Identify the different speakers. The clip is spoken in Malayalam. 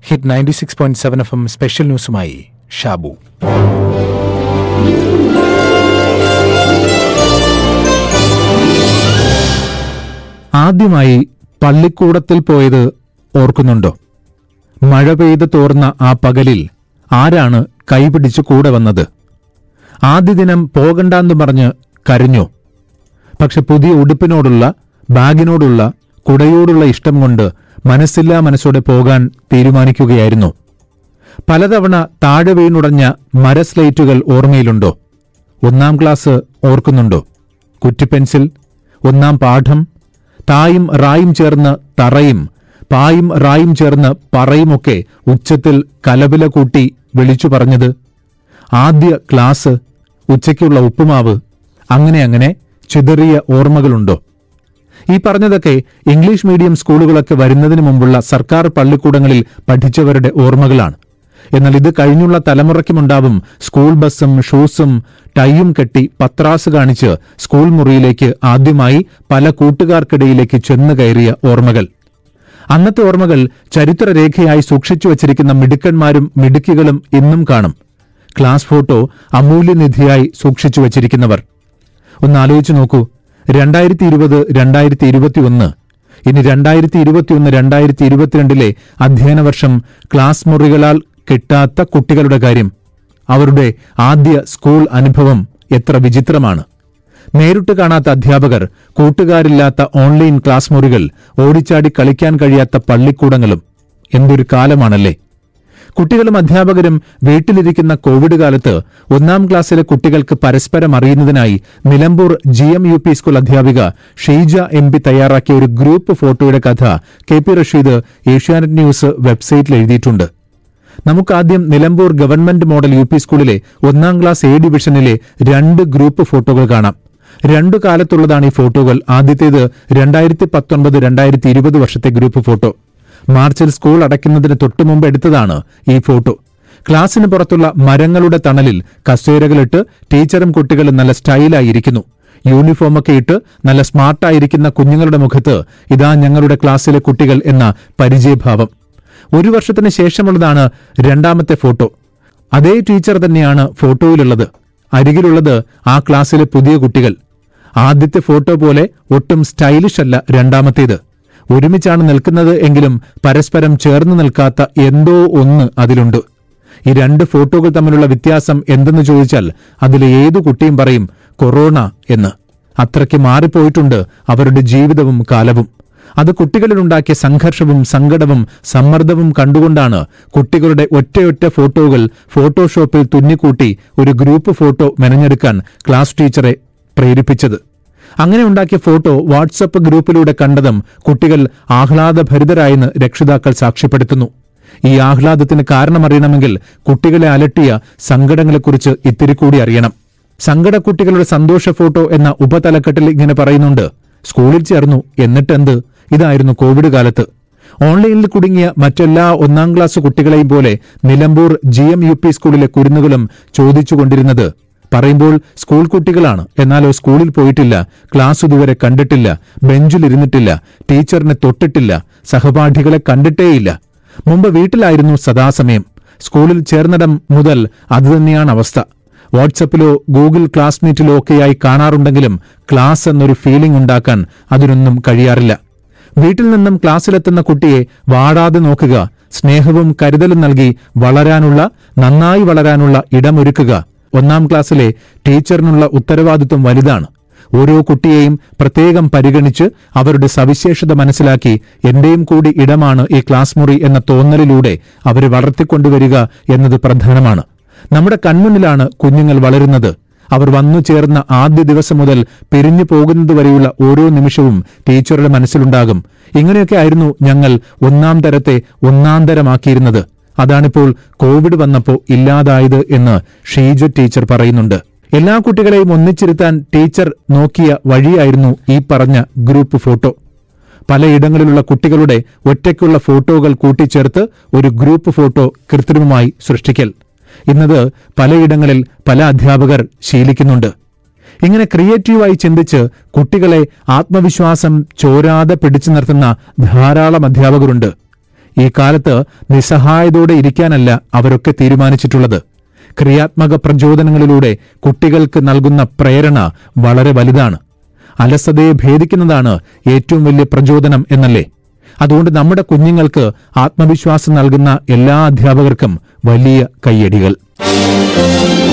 Speaker 1: hit ninety six point seven FM എം സ്പെഷ്യൽ ന്യൂസുമായി ഷാബു
Speaker 2: ആദ്യമായി പള്ളിക്കൂടത്തിൽ പോയത് ഓർക്കുന്നുണ്ടോ മഴ പെയ്ത് തോർന്ന ആ പകലിൽ ആരാണ് കൈപിടിച്ചു കൂടെ വന്നത് ആദ്യ ദിനം പോകണ്ടെന്ന് പറഞ്ഞ് കരഞ്ഞോ പക്ഷെ പുതിയ ഉടുപ്പിനോടുള്ള ബാഗിനോടുള്ള കുടയോടുള്ള ഇഷ്ടം കൊണ്ട് മനസ്സില്ലാ മനസ്സോടെ പോകാൻ തീരുമാനിക്കുകയായിരുന്നു പലതവണ താഴെ വീണുടഞ്ഞ മരസ്ലേറ്റുകൾ ഓർമ്മയിലുണ്ടോ ഒന്നാം ക്ലാസ് ഓർക്കുന്നുണ്ടോ കുറ്റിപ്പെൻസിൽ ഒന്നാം പാഠം തായും റായും ചേർന്ന് തറയും പായും റായും ചേർന്ന് പറയുമൊക്കെ ഉച്ചത്തിൽ കലപില കൂട്ടി വിളിച്ചു പറഞ്ഞത് ആദ്യ ക്ലാസ് ഉച്ചയ്ക്കുള്ള ഉപ്പുമാവ് അങ്ങനെ അങ്ങനെ ചിതറിയ ഓർമ്മകളുണ്ടോ ഈ പറഞ്ഞതൊക്കെ ഇംഗ്ലീഷ് മീഡിയം സ്കൂളുകളൊക്കെ വരുന്നതിന് മുമ്പുള്ള സർക്കാർ പള്ളിക്കൂടങ്ങളിൽ പഠിച്ചവരുടെ ഓർമ്മകളാണ് എന്നാൽ ഇത് കഴിഞ്ഞുള്ള തലമുറയ്ക്കുമുണ്ടാവും സ്കൂൾ ബസ്സും ഷൂസും ടൈയും കെട്ടി പത്രാസ് കാണിച്ച് സ്കൂൾ മുറിയിലേക്ക് ആദ്യമായി പല കൂട്ടുകാർക്കിടയിലേക്ക് ചെന്നു കയറിയ ഓർമ്മകൾ അന്നത്തെ ഓർമ്മകൾ ചരിത്രരേഖയായി സൂക്ഷിച്ചു വച്ചിരിക്കുന്ന മിടുക്കന്മാരും മിടുക്കികളും ഇന്നും കാണും ക്ലാസ് ഫോട്ടോ അമൂല്യനിധിയായി സൂക്ഷിച്ചു വച്ചിരിക്കുന്നവർ ഒന്ന് ആലോചിച്ചു നോക്കൂ രണ്ടായിരത്തി ഇരുപത് രണ്ടായിരത്തി ഇരുപത്തിയൊന്ന് ഇനി രണ്ടായിരത്തി ഇരുപത്തിയൊന്ന് രണ്ടായിരത്തി ഇരുപത്തിരണ്ടിലെ അധ്യയന വർഷം ക്ലാസ് മുറികളാൽ കിട്ടാത്ത കുട്ടികളുടെ കാര്യം അവരുടെ ആദ്യ സ്കൂൾ അനുഭവം എത്ര വിചിത്രമാണ് നേരിട്ട് കാണാത്ത അധ്യാപകർ കൂട്ടുകാരില്ലാത്ത ഓൺലൈൻ ക്ലാസ് മുറികൾ ഓടിച്ചാടി കളിക്കാൻ കഴിയാത്ത പള്ളിക്കൂടങ്ങളും എന്തൊരു കാലമാണല്ലേ കുട്ടികളും അധ്യാപകരും വീട്ടിലിരിക്കുന്ന കോവിഡ് കാലത്ത് ഒന്നാം ക്ലാസ്സിലെ കുട്ടികൾക്ക് പരസ്പരം അറിയുന്നതിനായി Nilambur G M U P school അധ്യാപിക ഷെയ്ജ എം പി തയ്യാറാക്കിയ ഒരു ഗ്രൂപ്പ് ഫോട്ടോയുടെ കഥ K P Rasheed Asianet news വെബ്സൈറ്റിൽ എഴുതിയിട്ടുണ്ട് നമുക്കാദ്യം Nilambur government model U P സ്കൂളിലെ ഒന്നാം ക്ലാസ് എ ഡിവിഷനിലെ രണ്ട് ഗ്രൂപ്പ് ഫോട്ടോകൾ കാണാം രണ്ടു കാലത്തുള്ളതാണ് ഈ ഫോട്ടോകൾ ആദ്യത്തേത് രണ്ടായിരത്തി പത്തൊൻപത് രണ്ടായിരത്തി ഇരുപത് വർഷത്തെ ഗ്രൂപ്പ് ഫോട്ടോ മാർച്ചിൽ സ്കൂൾ അടയ്ക്കുന്നതിന് തൊട്ടുമുമ്പ് എടുത്തതാണ് ഈ ഫോട്ടോ ക്ലാസ്സിന് പുറത്തുള്ള മരങ്ങളുടെ തണലിൽ കസേരകളിട്ട് ടീച്ചറും കുട്ടികളും നല്ല സ്റ്റൈലായിരിക്കുന്നു യൂണിഫോമൊക്കെ ഇട്ട് നല്ല സ്മാർട്ടായിരിക്കുന്ന കുഞ്ഞുങ്ങളുടെ മുഖത്ത് ഇതാ ഞങ്ങളുടെ ക്ലാസ്സിലെ കുട്ടികൾ എന്ന പരിചയഭാവം ഒരു വർഷത്തിന് ശേഷമുള്ളതാണ് രണ്ടാമത്തെ ഫോട്ടോ അതേ ടീച്ചർ തന്നെയാണ് ഫോട്ടോയിലുള്ളത് അരികിലുള്ളത് ആ ക്ലാസ്സിലെ പുതിയ കുട്ടികൾ ആദ്യത്തെ ഫോട്ടോ പോലെ ഒട്ടും സ്റ്റൈലിഷ് അല്ല രണ്ടാമത്തേത് ഒരുമിച്ചാണ് നിൽക്കുന്നത് എങ്കിലും പരസ്പരം ചേർന്ന് നിൽക്കാത്ത എന്തോ ഒന്ന് അതിലുണ്ട് ഈ രണ്ട് ഫോട്ടോകൾ തമ്മിലുള്ള വ്യത്യാസം എന്തെന്ന് ചോദിച്ചാൽ അതിലെ ഏതു കുട്ടിയും പറയും കൊറോണ എന്ന് അത്രയ്ക്ക് മാറിപ്പോയിട്ടുണ്ട് അവരുടെ ജീവിതവും കാലവും അത് കുട്ടികളിലുണ്ടാക്കിയ സംഘർഷവും സങ്കടവും സമ്മർദ്ദവും കണ്ടുകൊണ്ടാണ് കുട്ടികളുടെ ഒറ്റയൊറ്റ ഫോട്ടോകൾ ഫോട്ടോഷോപ്പിൽ തുന്നിക്കൂട്ടി ഒരു ഗ്രൂപ്പ് ഫോട്ടോ മെനഞ്ഞെടുക്കാൻ ക്ലാസ് ടീച്ചറെ പ്രേരിപ്പിച്ചത് അങ്ങനെ ഉണ്ടാക്കിയ ഫോട്ടോ വാട്സപ്പ് ഗ്രൂപ്പിലൂടെ കണ്ടതും കുട്ടികൾ ആഹ്ലാദഭരിതരായെന്ന് രക്ഷിതാക്കൾ സാക്ഷ്യപ്പെടുത്തുന്നു ഈ ആഹ്ലാദത്തിന് കാരണമറിയണമെങ്കിൽ കുട്ടികളെ അലട്ടിയ സങ്കടങ്ങളെക്കുറിച്ച് ഇത്തിരി കൂടി അറിയണം സങ്കടക്കുട്ടികളുടെ സന്തോഷ ഫോട്ടോ എന്ന ഉപതലക്കെട്ടിൽ ഇങ്ങനെ പറയുന്നുണ്ട് സ്കൂളിൽ ചേർന്നു എന്നിട്ടെന്ത് ഇതായിരുന്നു കോവിഡ് കാലത്ത് ഓൺലൈനിൽ കുടുങ്ങിയ മറ്റെല്ലാ ഒന്നാം ക്ലാസ് കുട്ടികളെയും പോലെ Nilambur G M U P സ്കൂളിലെ കുരുന്നുകളും ചോദിച്ചുകൊണ്ടിരുന്നത് പറയുമ്പോൾ സ്കൂൾ കുട്ടികളാണ് എന്നാലോ സ്കൂളിൽ പോയിട്ടില്ല ക്ലാസ് ഇതുവരെ കണ്ടിട്ടില്ല ബെഞ്ചിലിരുന്നിട്ടില്ല ടീച്ചറിനെ തൊട്ടിട്ടില്ല സഹപാഠികളെ കണ്ടിട്ടേയില്ല മുമ്പ് വീട്ടിലായിരുന്നു സദാസമയം സ്കൂളിൽ ചേർന്നിടം മുതൽ അതുതന്നെയാണ് അവസ്ഥ വാട്സപ്പിലോ ഗൂഗിൾ ക്ലാസ് മീറ്റിലോ ഒക്കെയായി കാണാറുണ്ടെങ്കിലും ക്ലാസ് എന്നൊരു ഫീലിംഗ് ഉണ്ടാക്കാൻ അതിനൊന്നും കഴിയാറില്ല വീട്ടിൽ നിന്നും ക്ലാസ്സിലെത്തുന്ന കുട്ടിയെ വാടാതെ നോക്കുക സ്നേഹവും കരുതലും നൽകി വളരാനുള്ള നന്നായി വളരാനുള്ള ഇടമൊരുക്കുക ഒന്നാം ക്ലാസ്സിലെ ടീച്ചറിനുള്ള ഉത്തരവാദിത്വം വലുതാണ് ഓരോ കുട്ടിയെയും പ്രത്യേകം പരിഗണിച്ച് അവരുടെ സവിശേഷത മനസ്സിലാക്കി എന്റെയും കൂടി ഇടമാണ് ഈ ക്ലാസ് മുറി എന്ന തോന്നലിലൂടെ അവരെ വളർത്തിക്കൊണ്ടുവരിക എന്നത് പ്രധാനമാണ് നമ്മുടെ കൺമുന്നിലാണ് കുഞ്ഞുങ്ങൾ വളരുന്നത് അവർ വന്നു ചേർന്ന ആദ്യ ദിവസം മുതൽ പിരിഞ്ഞു പോകുന്നതുവരെയുള്ള ഓരോ നിമിഷവും ടീച്ചറുടെ മനസ്സിലുണ്ടാകും ഇങ്ങനെയൊക്കെ ആയിരുന്നു ഞങ്ങൾ ഒന്നാം തരത്തെ ഒന്നാം തരമാക്കിയിരുന്നത് അതാണിപ്പോൾ കോവിഡ് വന്നപ്പോൾ ഇല്ലാതായത് എന്ന് ഷീജ ടീച്ചർ പറയുന്നുണ്ട് എല്ലാ കുട്ടികളെയും ഒന്നിച്ചിരുത്താൻ ടീച്ചർ നോക്കിയ വഴിയായിരുന്നു ഈ പറഞ്ഞ ഗ്രൂപ്പ് ഫോട്ടോ പലയിടങ്ങളിലുള്ള കുട്ടികളുടെ ഒറ്റയ്ക്കുള്ള ഫോട്ടോകൾ കൂട്ടിച്ചേർത്ത് ഒരു ഗ്രൂപ്പ് ഫോട്ടോ കൃത്രിമമായി സൃഷ്ടിക്കൽ ഇന്നത് പലയിടങ്ങളിൽ പല അധ്യാപകർ ശീലിക്കുന്നുണ്ട് ഇങ്ങനെ ക്രിയേറ്റീവായി ചിന്തിച്ച് കുട്ടികളെ ആത്മവിശ്വാസം ചോരാതെ പിടിച്ചു നിർത്തുന്ന ധാരാളം അധ്യാപകരുണ്ട് ഈ കാലത്ത് നിസ്സഹായതയോടെ ഇരിക്കാനല്ല അവരൊക്കെ തീരുമാനിച്ചിട്ടുള്ളത് ക്രിയാത്മക പ്രചോദനങ്ങളിലൂടെ കുട്ടികൾക്ക് നൽകുന്ന പ്രേരണ വളരെ വലുതാണ് അലസതയെ ഭേദിക്കുന്നതാണ് ഏറ്റവും വലിയ പ്രചോദനം എന്നല്ലേ അതുകൊണ്ട് നമ്മുടെ കുഞ്ഞുങ്ങൾക്ക് ആത്മവിശ്വാസം നൽകുന്ന എല്ലാ അധ്യാപകർക്കും വലിയ കയ്യടികൾ